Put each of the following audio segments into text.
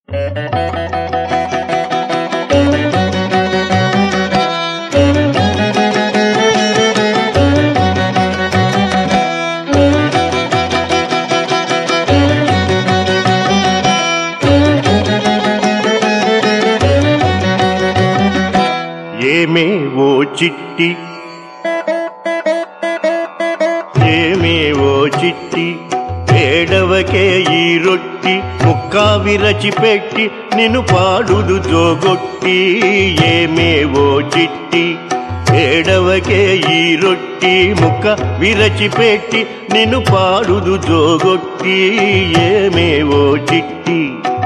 ఏమే ఓ చిట్టి ఏమే ఓ చిట్టి ఏడవకే ఈ రొట్టి ముక్క విరచి పెట్టి నిన్ను పాడుదు జోగొట్టి ఏమే ఓ చిట్టి ఏడవకే ఈ రొట్టి ముక్క విరచి పెట్టి నిన్ను పాడుదు జోగొట్టి ఏమే ఓ చిట్టి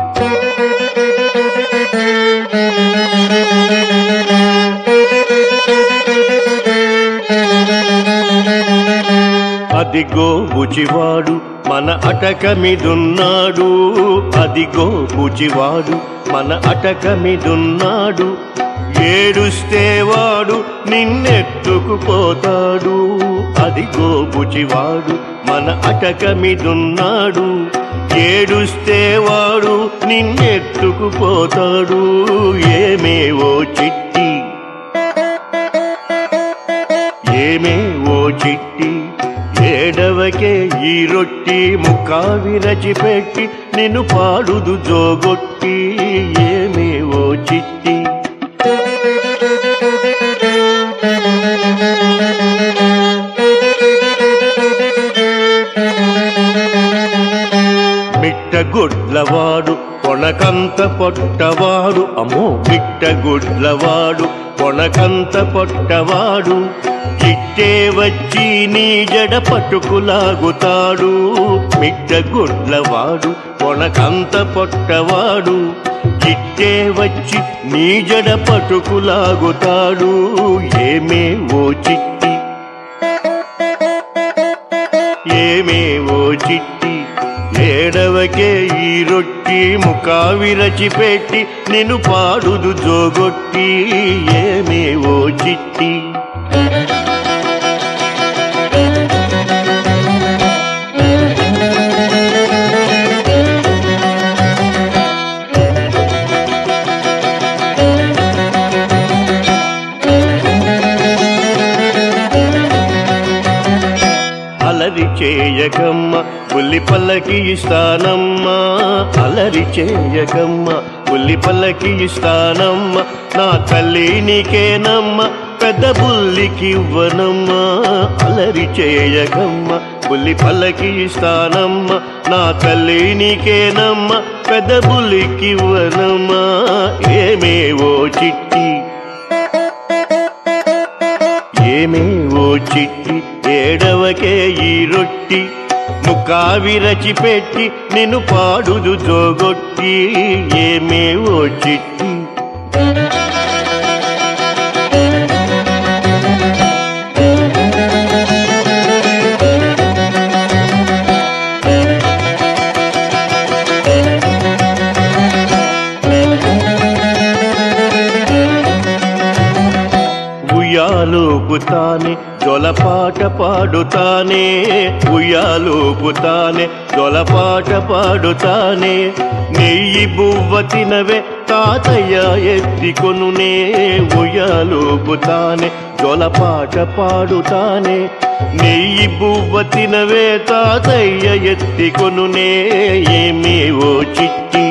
అదిగో బుచివాడు మన అటక మీదున్నాడు అదిగో బుచివాడు మన అటక మీదున్నాడు ఏడుస్తే వాడు నిన్నెత్తుకుపోతాడు అదిగో బుచివాడు మన అటక మీదున్నాడు ఏడుస్తే వాడు నిన్నెత్తుకుపోతాడు ఏమేవో చిట్టి ఏమే ఓ చిట్టి ఏడవకే ఈ రొట్టి ముక్క విరచి పెట్టి నిన్ను పాడుదు జోగొట్టి ఏమే ఓ చిట్టి మిట్టగుడ్లవాడు కొనకంత పొట్టవాడు అమ్మో మిట్టగుడ్లవాడు కొనకంత పొట్టవాడు ఇట్టే వచ్చి నీ జడ పట్టుకులాగుతాడు మిట్టగుడ్లవాడు కొనకంత పొట్టవాడు ఇట్టే వచ్చి నీ జడ పట్టుకులాగుతాడు ఏమే ఓ చిట్టి ఏమే ఓ చిట్టి ఏడవకే ఈ రొట్టి ముఖ విరచి పెట్టి నిన్ను పాడుదు జోగొట్టి ఏమే ఓ చిట్టి అలరి చేయకమ్మ పుల్లి పల్లకి ఇస్తానమ్మా అలరి చేయకమ్మ పుల్లి పల్లకి ఇస్తానమ్మ నా తల్లి నీకేనమ్మ పెద్ద బుల్లికి ఇవ్వనమ్మా అలరి చేయకమ్మ పుల్లి పల్లకి ఇస్తానమ్మ నా తల్లి నీకేనమ్మ పెద్ద బుల్లికి ఇవ్వనమ్మా ఏమేవో చిట్టి ఏమే ఓ చిట్టి ఏడవకే ఈ రొట్టి ముక్క విరచి పెట్టి నిన్ను పాడుదు జోగొట్టి ఏమే ఓ చిట్టి ఉయ్యాలోపుతానే జొలపాట పాడుతానే ఉయ్యాలోపుతానే జొలపాట పాడుతానే నెయ్యి బువ్వ తినవే తాతయ్య ఎత్తికొనునే ఉయ్యాలోపుతానే జొలపాట పాడుతానే నెయ్యి బువ్వ తినవే తాతయ్య ఎత్తికొనునే ఏమీ ఓ చిట్టి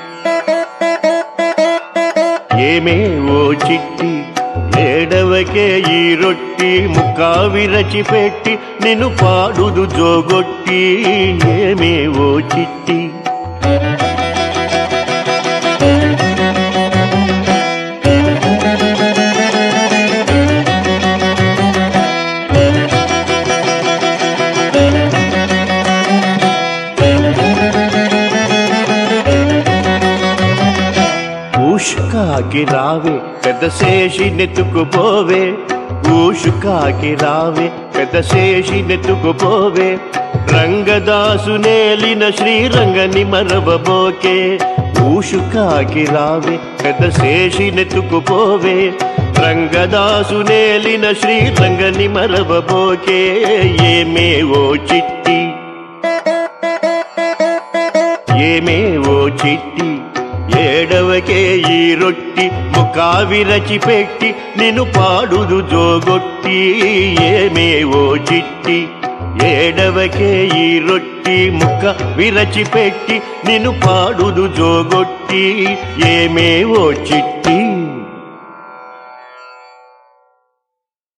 ఏమే ఓ చిట్టి ఏడవకే ఈ రొట్టి ముక్క విరచి పెట్టి నిన్ను పాడుదు జోగొట్టి ఏమే ఓ చిట్టి ఊషుకాకి రావే పెద్ద శేషి నెత్తుకుపోవే ఊషుకాకి రావే పెద్ద శేషి నెత్తుకుపోవే రంగదాసు నేలిన శ్రీరంగని మరవబోకే ఊషుకాకి రావే పెద్ద శేషి నెత్తుకుపోవే రంగదాసు నేలిన శ్రీరంగని మరవబోకే ఏమే ఓ చిట్టి ఏమే ఓ చిట్టి ఏడవకే ఈ రొట్టి ముఖ విరచి పెట్టి నిన్ను పాడుదు జోగొట్టి ఏమేవో చిట్టి ఏడవకే ఈ రొట్టి ముఖ విరచి పెట్టి నిన్ను పాడుదు జోగొట్టి ఏమేవో చిట్టి